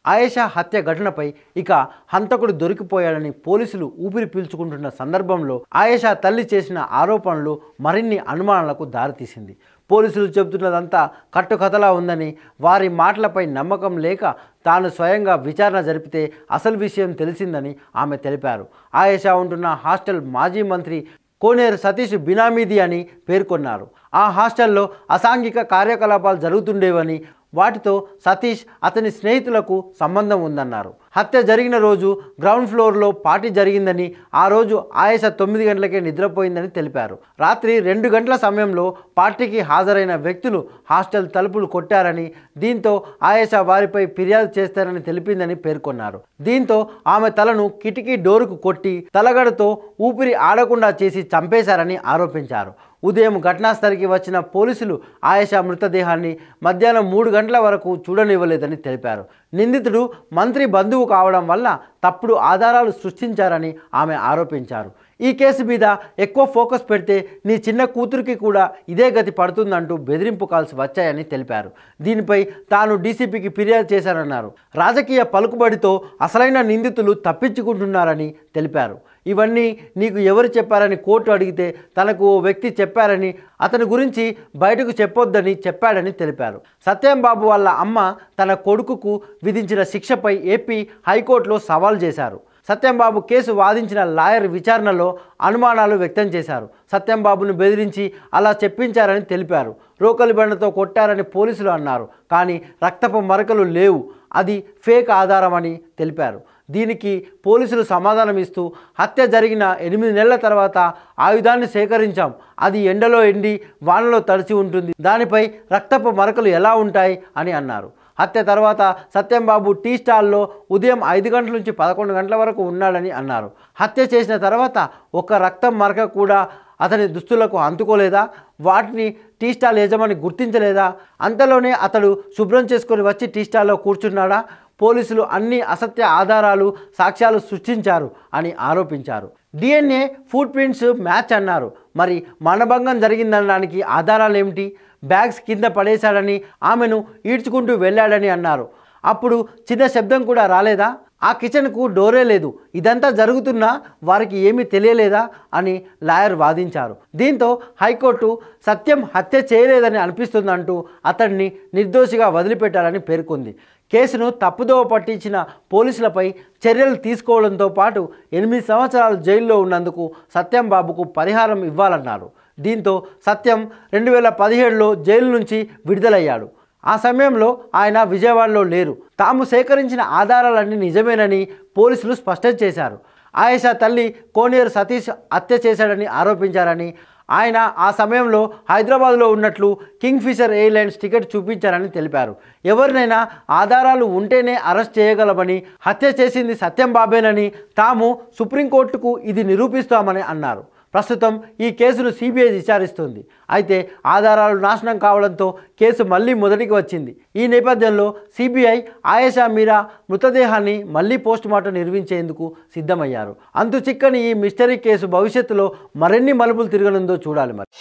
ఆయేషా హత్య ఘటనపై ఇక హంతకుడు దొరికిపోయాడని పోలీసులు ఊపిరి పీల్చుకుంటున్న సందర్భంలో ఆయేషా తల్లి చేసిన ఆరోపణలు మరిన్ని అనుమానాలకు దారితీసింది పోలీసులు చెబుతున్నదంతా కట్టుకథలా ఉందని వారి మాటలపై నమ్మకం లేక తాను స్వయంగా విచారణ జరిపితే అసలు విషయం తెలిసిందని ఆమె తెలిపారు ఆయేషా ఉంటున్న హాస్టల్ మాజీ మంత్రి కోనేరు సతీష్ బినామీది అని పేర్కొన్నారు ఆ హాస్టల్లో అసాంఘిక కార్యకలాపాలు జరుగుతుండేవని వాటితో సతీష్ అతని స్నేహితులకు సంబంధం ఉందన్నారు హత్య జరిగిన రోజు గ్రౌండ్ ఫ్లోర్లో పార్టీ జరిగిందని ఆ రోజు ఆయేష తొమ్మిది గంటలకే నిద్రపోయిందని తెలిపారు రాత్రి రెండు గంటల సమయంలో పార్టీకి హాజరైన వ్యక్తులు హాస్టల్ తలుపులు కొట్టారని దీంతో ఆయేష వారిపై ఫిర్యాదు చేస్తారని తెలిపిందని పేర్కొన్నారు దీంతో ఆమె తలను కిటికీ డోరుకు కొట్టి తలగడతో ఊపిరి ఆడకుండా చేసి చంపేశారని ఆరోపించారు ఉదయం ఘటనాస్థలికి వచ్చిన పోలీసులు ఆయేషా మృతదేహాన్ని మధ్యాహ్నం మూడు గంటల వరకు చూడనివ్వలేదని తెలిపారు నిందితుడు మంత్రి బంధువు కావడం వల్ల తప్పుడు ఆధారాలు సృష్టించారని ఆమె ఆరోపించారు ఈ కేసు మీద ఎక్కువ ఫోకస్ పెడితే నీ చిన్న కూతురికి కూడా ఇదే గతి పడుతుందంటూ బెదిరింపు కాల్స్ వచ్చాయని తెలిపారు దీనిపై తాను డీసీపీకి ఫిర్యాదు చేశారన్నారు రాజకీయ పలుకుబడితో అసలైన నిందితులు తప్పించుకుంటున్నారని తెలిపారు ఇవన్నీ నీకు ఎవరు చెప్పారని కోర్టు అడిగితే తనకు ఓ వ్యక్తి చెప్పారని అతని గురించి బయటకు చెప్పొద్దని చెప్పాడని తెలిపారు సత్యం బాబు వాళ్ళ అమ్మ తన కొడుకుకు విధించిన శిక్షపై ఏపీ హైకోర్టులో సవాల్ చేశారు సత్యంబాబు కేసు వాదించిన లాయర్ విచారణలో అనుమానాలు వ్యక్తం చేశారు సత్యంబాబును బెదిరించి అలా చెప్పించారని తెలిపారు రోకలి బండతో కొట్టారని పోలీసులు అన్నారు కానీ రక్తపు మరకలు లేవు అది ఫేక్ ఆధారమని తెలిపారు దీనికి పోలీసులు సమాధానం ఇస్తూ హత్య జరిగిన ఎనిమిది నెలల తర్వాత ఆయుధాన్ని సేకరించాం అది ఎండలో ఎండి వానలో తడిచి ఉంటుంది దానిపై రక్తపు మరకలు ఎలా ఉంటాయి అని అన్నారు హత్య తర్వాత సత్యంబాబు టీ స్టాల్లో ఉదయం ఐదు గంటల నుంచి పదకొండు గంటల వరకు ఉన్నాడని అన్నారు హత్య చేసిన తర్వాత ఒక రక్తం మరక కూడా అతని దుస్తులకు అంటుకోలేదా వాటిని టీ స్టాల్ యజమాని గుర్తించలేదా అంతలోనే అతడు శుభ్రం చేసుకొని వచ్చి టీ స్టాల్లో కూర్చున్నాడా పోలీసులు అన్ని అసత్య ఆధారాలు సాక్ష్యాలు సృష్టించారు అని ఆరోపించారు డిఎన్ఏ ఫుట్ ప్రింట్స్ మ్యాచ్ అన్నారు మరి మనభంగం జరిగిందనడానికి ఆధారాలు ఏమిటి బ్యాగ్స్ కింద పడేశాడని ఆమెను ఈడ్చుకుంటూ వెళ్ళాడని అన్నారు అప్పుడు చిన్న శబ్దం కూడా రాలేదా ఆ కిచెన్కు డోరే లేదు ఇదంతా జరుగుతున్నా వారికి ఏమీ తెలియలేదా అని లాయర్ వాదించారు దీంతో హైకోర్టు సత్యం హత్య చేయలేదని అనిపిస్తుందంటూ అతన్ని నిర్దోషిగా వదిలిపెట్టాలని పేర్కొంది కేసును తప్పుదోవ పట్టించిన పోలీసులపై చర్యలు తీసుకోవడంతో పాటు ఎనిమిది సంవత్సరాలు జైల్లో ఉన్నందుకు సత్యం బాబుకు పరిహారం ఇవ్వాలన్నారు దీంతో సత్యం రెండు వేల పదిహేడులో జైలు నుంచి విడుదలయ్యాడు ఆ సమయంలో ఆయన విజయవాడలో లేరు తాము సేకరించిన ఆధారాలన్నీ నిజమేనని పోలీసులు స్పష్టం చేశారు ఆయేషా తల్లి కోనేరు సతీష్ హత్య చేశాడని ఆరోపించారని ఆయన ఆ సమయంలో హైదరాబాద్లో ఉన్నట్లు కింగ్ ఫిషర్ ఎయిర్లైన్స్ టికెట్ చూపించారని తెలిపారు ఎవరినైనా ఆధారాలు ఉంటేనే అరెస్ట్ చేయగలమని హత్య చేసింది సత్యం బాబేనని తాము సుప్రీంకోర్టుకు ఇది నిరూపిస్తామని అన్నారు ప్రస్తుతం ఈ కేసును సిబిఐ విచారిస్తుంది అయితే ఆధారాలు నాశనం కావడంతో కేసు మళ్ళీ మొదటికి వచ్చింది ఈ నేపథ్యంలో సిబిఐ ఆయేషా మీరా మృతదేహాన్ని మళ్ళీ పోస్టుమార్టం నిర్వహించేందుకు సిద్ధమయ్యారు అంతు చిక్కని ఈ మిస్టరీ కేసు భవిష్యత్తులో మరిన్ని మలుపులు తిరగనుందో చూడాలి మరి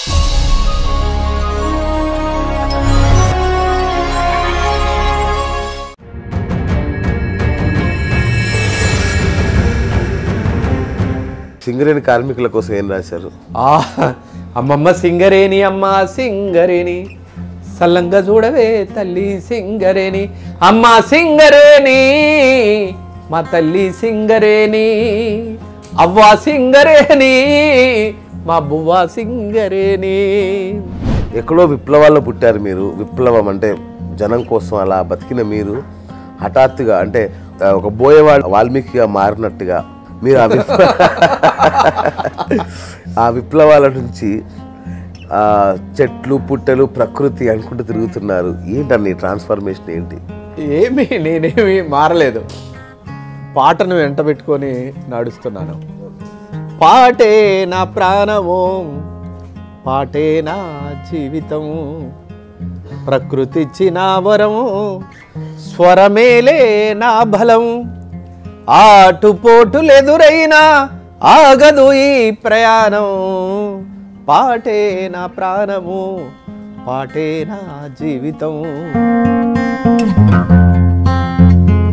సింగరేణి కార్మికుల కోసం ఏం రాశారు ఆ అమ్మమ్మ సింగరేణి అమ్మ సింగరేణి సల్లంగా చూడవే తల్లి సింగరేణి అమ్మ సింగరేణి మా తల్లి సింగరేణి అవ్వ సింగరేణి మా బువ్వ సింగరేణి ఎక్కడో విప్లవాల్లో పుట్టారు మీరు విప్లవం అంటే జనం కోసం అలా బతికిన మీరు హఠాత్తుగా అంటే ఆ, ఒక బోయేవాడు వాల్మీకిగా మారినట్టుగా మీరు ఆ విప్ల ఆ విప్లవాల నుంచి ఆ, చెట్లు పుట్టలు ప్రకృతి అనుకుంటూ తిరుగుతున్నారు ఏంటండి ట్రాన్స్ఫర్మేషన్ ఏంటి ఏమి నేనేమి మారలేదు పాటను వెంట పెట్టుకొని నడుస్తున్నాను పాటే నా ప్రాణము పాటే నా జీవితం ప్రకృతి ఇచ్చిన వరం స్వరమేలే నా బలం ఆటుపోటులెదురైనా ఆగదు ఈ ప్రయాణం పాటే నా ప్రాణము పాటే నా జీవితం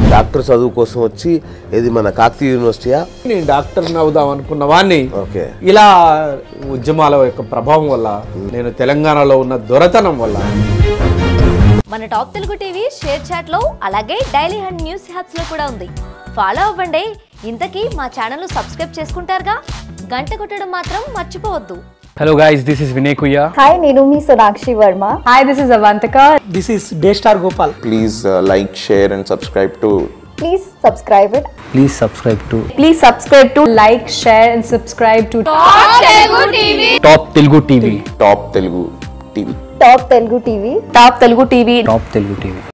డాక్టర్ చదువు కోసం వచ్చి ఇది మన కాకతీయ యూనివర్సిటీయా నేను డాక్టర్ని అవుదాం అనుకున్న వాడిని ఓకే ఇలా ఉద్యమాల యొక్క ప్రభావం వల్ల నేను తెలంగాణలో ఉన్న దొరతనం వల్ల మన Top Telugu TV ShareChat లో అలాగే డైలీ హండ్ న్యూస్ హ్యాప్స్ లో కూడా ఉంది ఫాలో అవ్వండి ఇంతకీ మా ఛానల్ సబ్స్క్రైబ్ చేసుకుంటారుగా గంట కొట్టడం మాత్రం మర్చిపోవద్దు Hello guys, this is Vinay Kuya. Hi, నేను మీ Sonakshi Varma Hi, this is Avantika. This is Daystar Gopal. please uh, like, share, and subscribe to please subscribe it Please subscribe to Please subscribe to like, share, and subscribe to Top Telugu TV. Top Telugu TV. Top Telugu TV Top Telugu TV. Top Telugu TV.